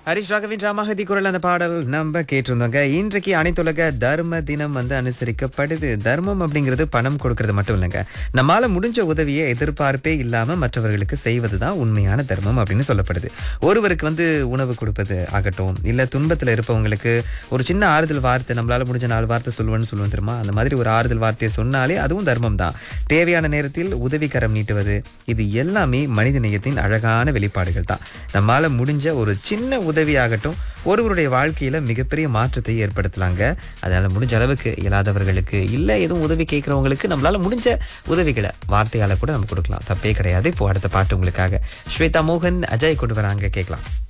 ஹரிஷ் ராகவின் ராமஹதி குரல் அந்த பாடல் நம்ம கேட்டிருந்தோங்க இன்றைக்கு அனைத்துலக தர்ம தினம் வந்து அனுசரிக்கப்படுது தர்மம் அப்படிங்கிறது பணம் கொடுக்கறது மட்டும் இல்லைங்க நம்மால முடிஞ்ச உதவியை எதிர்பார்ப்பே இல்லாம மற்றவர்களுக்கு செய்வதுதான் உண்மையான தர்மம் அப்படின்னு சொல்லப்படுது ஒருவருக்கு வந்து உணவு கொடுப்பது ஆகட்டும் இல்ல துன்பத்துல இருப்பவங்களுக்கு ஒரு சின்ன ஆறுதல் வார்த்தை நம்மளால முடிஞ்ச நாலு வார்த்தை சொல்லுவேன்னு சொல்லுவோம் தெரியுமா அந்த மாதிரி ஒரு ஆறுதல் வார்த்தையை சொன்னாலே அதுவும் தர்மம் தான் தேவையான நேரத்தில் உதவிக்கரம் நீட்டுவது இது எல்லாமே மனித நேயத்தின் அழகான வெளிப்பாடுகள் தான் நம்மால முடிஞ்ச ஒரு சின்ன உதவியாகட்டும் ஒருவருடைய வாழ்க்கையில மிகப்பெரிய மாற்றத்தை ஏற்படுத்தலாங்க அதனால முடிஞ்ச அளவுக்கு இயலாதவர்களுக்கு இல்ல எதுவும் உதவி கேட்கறவங்களுக்கு நம்மளால முடிஞ்ச உதவிகளை வார்த்தையால கூட நம்ம கொடுக்கலாம் தப்பே கிடையாது இப்போ அடுத்த பாட்டு உங்களுக்காக ஸ்வேதா மோகன் அஜய் கொண்டு வராங்க கேட்கலாம்